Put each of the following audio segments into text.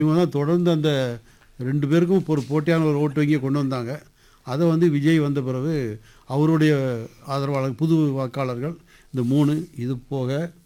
இவங்க தான் தொடர்ந்து அந்த ரெண்டு பேருக்கும் ஒரு போட்டியான ஒரு ஓட்டு வங்கியை கொண்டு வந்தாங்க அதை வந்து விஜய் வந்த பிறகு அவருடைய ஆதரவாளர் புது வாக்காளர்கள் இந்த மூணு இது போக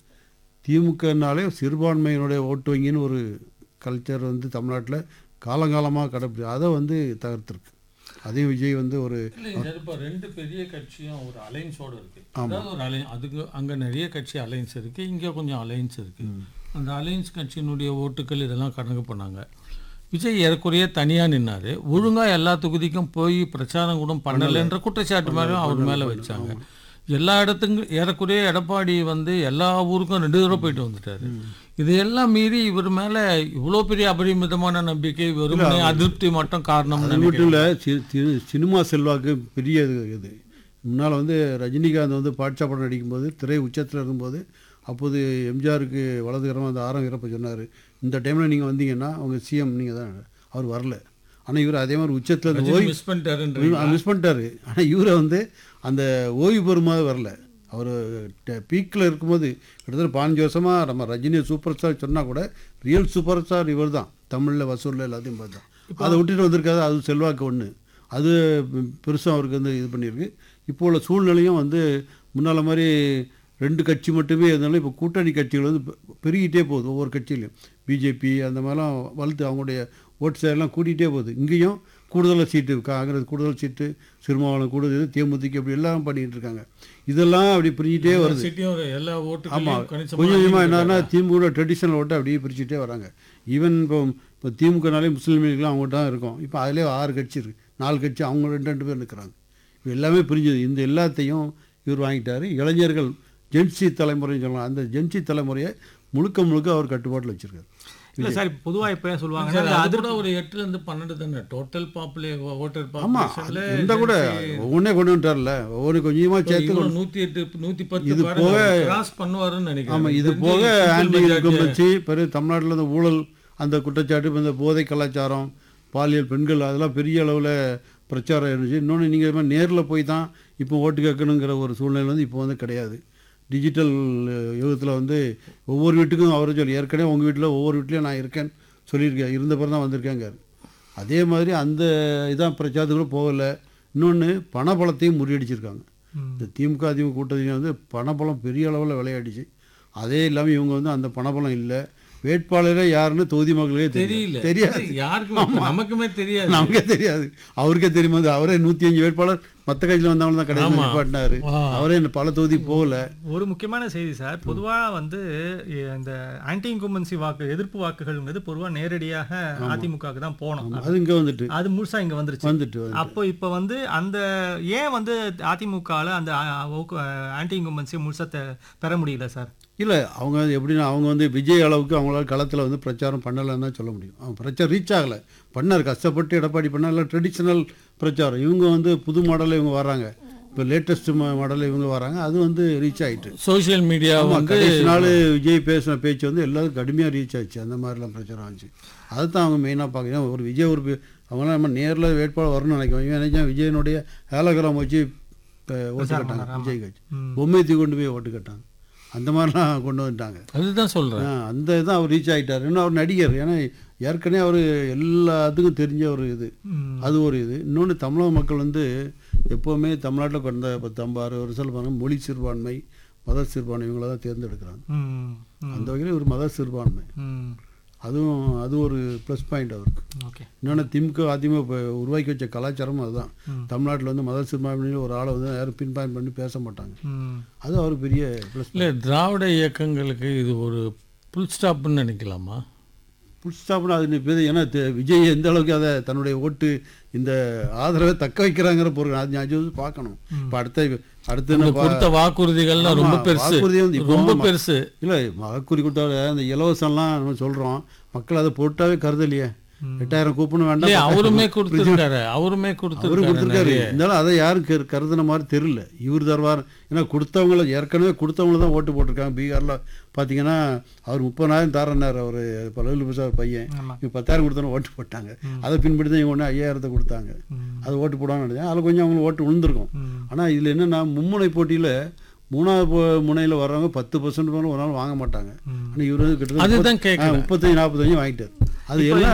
திமுகனாலே சிறுபான்மையினுடைய ஓட்டு வங்கின்னு ஒரு கல்ச்சர் வந்து தமிழ்நாட்டில் காலங்காலமாக கடைப்பிடி அதை வந்து தகர்த்துருக்கு அதையும் விஜய் வந்து ஒரு இல்லை இப்போ ரெண்டு பெரிய கட்சியும் ஒரு அலைன்ஸோட இருக்கு அதாவது ஒரு அலை அதுக்கு அங்கே நிறைய கட்சி அலைன்ஸ் இருக்கு இங்கே கொஞ்சம் அலைன்ஸ் இருக்கு அந்த அலைன்ஸ் கட்சியினுடைய ஓட்டுகள் இதெல்லாம் கணக்கு பண்ணாங்க விஜய் ஏறக்குறைய தனியாக நின்னாரு ஒழுங்கா எல்லா தொகுதிக்கும் போய் பிரச்சாரம் கூட பண்ணலைன்ற குற்றச்சாட்டு மேலும் அவர் மேலே வச்சாங்க எல்லா இடத்துக்கும் ஏறக்குறைய எடப்பாடி வந்து எல்லா ஊருக்கும் ரெண்டு தடவை போயிட்டு வந்துட்டாரு இதையெல்லாம் மீறி இவர் மேல இவ்வளோ பெரிய அபரிமிதமான நம்பிக்கை வெறுமனே அதிருப்தி மட்டும் காரணம் அது மட்டும் இல்லை சி- சி- சினிமா செல்வாக்கு பெரிய இது இது முன்னால் வந்து ரஜினிகாந்த் வந்து பாட்சா படம் நடிக்கும்போது திரை உச்சத்தில் இருக்கும்போது அப்போது எம்ஜிஆருக்கு வலதுகரமாக அந்த ஆரம் வீரப்ப சொன்னார் இந்த டைமில் நீங்கள் வந்தீங்கன்னா அவங்க சிஎம் நீங்கள் தான் அவர் வரல ஆனால் இவர் அதே மாதிரி உச்சத்தில் இருந்து ஓய்வு மிஸ் பண்ணிட்டாருன்ற மிஸ் பண்ணிட்டாரு ஆனால் இவரை வந்து அந்த ஓய்வு பெறுமாவது வரல அவர் பீக்கில் இருக்கும்போது கிட்டத்தட்ட பாஞ்சு வருஷமாக நம்ம ரஜினி சூப்பர் ஸ்டார் சொன்னால் கூட ரியல் சூப்பர் ஸ்டார் இவர் தான் தமிழில் வசூலில் எல்லாத்தையும் பார்த்தா அதை விட்டுட்டு வந்திருக்காது அது செல்வாக்கு ஒன்று அது பெருசாக அவருக்கு வந்து இது பண்ணியிருக்கு இப்போ உள்ள சூழ்நிலையும் வந்து முன்னால் மாதிரி ரெண்டு கட்சி மட்டுமே இருந்தாலும் இப்போ கூட்டணி கட்சிகள் வந்து பெ- பெருகிட்டே போகுது ஒவ்வொரு கட்சியிலையும் பிஜேபி அந்த மாதிரிலாம் வளர்த்து அவங்களுடைய ஓட்டு சேரெல்லாம் கூட்டிகிட்டே போகுது இங்கேயும் கூடுதலாக சீட்டு காங்கிரஸ் கூடுதல் சீட்டு சிறுமாவளம் கூடுதல் தேமுதிக அப்படி எல்லாம் பண்ணிட்டு இருக்காங்க இதெல்லாம் அப்படி பிரிஞ்சிட்டே வருது சிட்டியும் எல்லா ஆமாம் ஓட்டுகளையும் கணிசமா கொஞ்சம் கொஞ்சமாக என்னன்னா திமுக ட்ரெடிஷனல் ஓட்டை அப்படியே பிரிச்சுட்டே வராங்க ஈவன் இப்போ இப்போ திமுகனாலே முஸ்லீம் லீக்லாம் அவங்ககிட்ட தான் இருக்கும் இப்போ அதிலே ஆறு கட்சி இருக்குது நாலு கட்சி அவங்க ரெண்டு ரெண்டு பேர் நிற்கிறாங்க இப்போ எல்லாமே பிரிஞ்சது இந்த எல்லாத்தையும் இவர் வாங்கிட்டாரு இளைஞர்கள் ஜென்சி தலைமுறைன்னு சொல்லலாம் அந்த ஜென்சி தலைமுறையை முழுக்க முழுக்க அவர் கட்டுப்பாட்டில் வச்சிருக்காரு இல்ல சார் இப்ப பொதுவா இப்ப ஏன் சொல்லுவாங்க சார், அது கூட ஒரு எட்டுல இருந்து பன்னெண்டு தானே டோட்டல் பாப்புலே ஓட்டர் ஆமாம் பாப்புலேஷன்ல இருந்தால் கூட ஒவ்வொன்றே கொண்டு வந்துட்டார்ல ஒவ்வொரு கொஞ்சமாக சேர்த்து கொண்டு- நூத்தி எட்டு நூத்தி பத்து இது பாருங்க, போக- அவர் cross பண்ணுவாருன்னு நினைக்கிறேன் ஆமாம் இது எனக்கு போக தெரிஞ்சு ஆன்டி simple majority- இன்கம்பன்சி பிறகு தமிழ்நாட்டில் இந்த ஊழல் அந்த குற்றச்சாட்டு இப்ப இந்த போதை கலாச்சாரம் பாலியல் பெண்கள் அதெல்லாம் பெரிய அளவில் பிரச்சாரம் இருந்துச்சு இன்னொன்று நீங்கள் நேரில் போய் தான் இப்போ ஓட்டு கேட்கணுங்கிற ஒரு சூழ்நிலை வந்து இப்போ வந்து கிடையாது டிஜிட்டல் யுகத்தில் வந்து ஒவ்வொரு வீட்டுக்கும் அவர் சொல்லி ஏற்கனவே உங்கள் வீட்டில் ஒவ்வொரு வீட்லேயும் நான் இருக்கேன் சொல்லியிருக்கேன் இருந்த பிறகு தான் வந்திருக்கேங்க அதே மாதிரி அந்த இதான் பிரச்சாரத்துக்குள்ள போகலை இன்னொன்று பணபலத்தையும் முறியடிச்சிருக்காங்க இந்த திமுக அதிமுக கூட்டத்தில் வந்து பணபலம் பெரிய அளவில் விளையாடிச்சு அதே இல்லாமல் இவங்க வந்து அந்த பணபலம் இல்லை வேட்பாளரே யாருன்னு தொகுதி மக்களுக்கே தெரியல தெரியல தெரியாது யாருக்குமே நமக்குமே தெரியாது நமக்கே தெரியாது அவருக்கே தெரியுமா அது அவரே நூற்றி அஞ்சு வேட்பாளர் மற்ற கட்சியில் வந்தவங்க தான் கடைசி நிப்பாட்டினாரு அவரே இந்த பல தொகுதி போகல ஒரு முக்கியமான செய்தி சார் பொதுவா வந்து இ- இந்த ஆன்டி இன்கும்பன்சி வாக்கு எதிர்ப்பு வாக்குகள்ங்கிறது பொதுவா நேரடியாக அதிமுகவுக்கு தான் போனோம் அது இங்கே வந்துட்டு அது முழுசா இங்க வந்துருச்சு வந்துட்டு வந்து அப்போ இப்ப வந்து அந்த ஏன் வந்து அதிமுகல அந்த ஆன்டி இன்கும்பன்சி முழுசா தெ- பெற முடியல சார் இல்லை அவங்க எப்படின்னா அவங்க வந்து விஜய் அளவுக்கு அவங்களால களத்தில் வந்து பிரச்சாரம் பண்ணலைன்னு தான் சொல்ல முடியும் அவங்க பிரச்சாரம் ரீச் ஆகலை பண்ணார் கஷ்டப்பட்டு எடப்பாடி பண்ணார் எல்லாம் ட்ரெடிஷ்னல் பிரச்சாரம் இவங்க வந்து புது மாடலில் இவங்க வராங்க இப்போ லேட்டஸ்ட் மாடலில் இவங்க வராங்க அது வந்து ரீச் ஆயிட்டு சோஷியல் மீடியா ஆமா, வந்து கடைசி நாள் விஜய் பேசின பேச்சு வந்து எல்லாரும் கடுமையாக ரீச் ஆச்சு அந்த மாதிரிலாம் பிரச்சாரம் ஆச்சு அதை தான் அவங்க மெயினாக பார்க்குறேன் ஒரு விஜய் ஒரு பே- அவங்களாம் நம்ம நேரில் வேட்பாளர் வரணும்னு நினைக்கிறோம் இவன் நினைச்சா விஜயனுடைய ஏலகிராம் வச்சு இப்போ ஓட்டு கட்டாங்க விஜய் கட்சி பொம்மை தூக்கி கொண்டு போய் ஓட்டு கட்டாங்க அந்த மாதிரிலாம் கொண்டு வந்துட்டாங்க அதுதான் சொல்றேன் ஆ, அந்த இதான் அவர் ரீச் ஆகிட்டார் இன்னும் அவர் நடிகர் ஏன்னா ஏற்கனவே அவர் எல்லாத்துக்கும் தெரிஞ்ச ஒரு இது ம். அது ஒரு இது இன்னொன்று தமிழக மக்கள் வந்து எப்போவுமே தமிழ்நாட்டில் கடந்த பத்து ஐம்பது அறுபது வருஷம் பாருங்க மொழி சிறுபான்மை மத சிறுபான்மை இவங்கள தான் தேர்ந்தெடுக்கிறாங்க ம், ம், அந்த வகையில் ஒரு மத சிறுபான்மை ம். அதுவும் அது ஒரு ப்ளஸ் பாயிண்ட் அவருக்கு ஓகே இன்னொன்று திமுக அதிமுக இப்போ உருவாக்கி வச்ச கலாச்சாரமும் அதுதான் தமிழ்நாட்டில் வந்து மத சிறுபான்மையில் ஒரு ஆளை வந்து யாரும் பின் பாயிண்ட் பண்ணி பேச மாட்டாங்க ம். அது அவருக்கு பெரிய ப்ளஸ் இல்ல திராவிட இயக்கங்களுக்கு இது ஒரு புல் ஸ்டாப்னு நினைக்கலாமா புல் ஸ்டாப்னு அது இப்போ ஏன்னா தெ- விஜய் எந்த அளவுக்கு அதை தன்னுடைய ஓட்டு இந்த ஆதரவை தக்க வைக்கிறாங்கிற பொருள் அது அது வந்து பார்க்கணும் இப்போ அடுத்த அடுத்து இந்த என்ன பா- கொடுத்த வாக்குறுதிகள்லாம் ரொம்ப ஆமா, பெருசு வாக்குறுதி வந்து இப்போ ரொம்ப ஆமா. பெருசு இல்லை வாக்குறுதி கொடுத்தால அந்த இலவசம்லாம் நம்ம சொல்கிறோம் மக்கள் அதை போட்டாவே கருதலையே எட்டாயிரம் கூப்பணும் வேண்டாம் இல்லையா பத்தாயிரம் அவருமே கூப்பணும். கொடுத்துருக்காரு அவருமே அவரு கொடுத்துருக்காரு கொடுத்துருக்காரு இருந்தாலும் அதை யாரும் கரு- கருதுன மாதிரி தெரியல இவர் தருவார் ஏன்னா கொடுத்தவங்கள ஏற்கனவே கொடுத்தவங்கள தான் ஓட்டு போட்டிருக்காங்க பீகாரில் பார்த்தீங்கன்னா அவர் முப்பதாயிரம் தரனார் அவர் பல்லு பிரசாத் பையன் ஆமா. இவங்க பத்தாயிரம் கொடுத்தோன்னு ஓட்டு போட்டாங்க அதை பின்பற்றி தான் இவங்க ஒன்று ஐயாயிரத்தை கொடுத்தாங்க அது ஓட்டு போடான்னு நினைச்சேன் அதில் கொஞ்சம் அவங்களுக்கு ஓட்டு விழுந்திருக்கும் ம். ஆனால் இதில் என்னென்னா மும்முனை போட்டியில் மூணாவது போ- முனையில் வர்றவங்க பத்து பர்சன்ட் மேலே ஒரு நாள் வாங்க மாட்டாங்க ஆனால் இவர் வந்து கிட்டத்தட்ட அதுதான் கேட்குறேன் முப்பத்தஞ்சு நாற்பத்தஞ்சு வாங்கிட்டார் அது இப்போ எல்லாம்